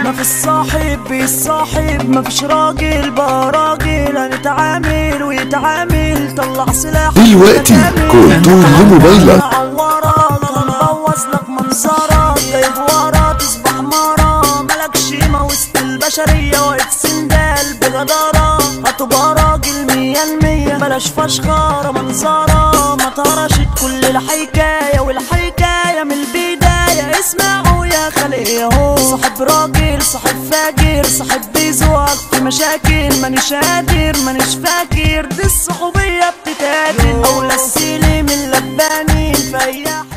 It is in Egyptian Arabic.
ما في الصاحب بيصاحب ما فيش راجل بقى راجل هنتعامل ويتعامل طلع سلاح دلوقتي كنترول لموبايلك عورك هنبوظ لك منظرك جايب ورا تصبح مرة ملكش قيمة وسط البشرية واقف سندال بجدارة هتبقى راجل مية المية بلاش فشخرة منظرة ما تهرشت كل الحكاية والحكاية من البداية اسمعوا يا خلق ياهو صاحب راجل صاحب فاجر صاحب بيزوق في مشاكل مانيش قادر مانيش فاكر دي الصحوبية بتتقاتل أولى السيلي من لبانين في أي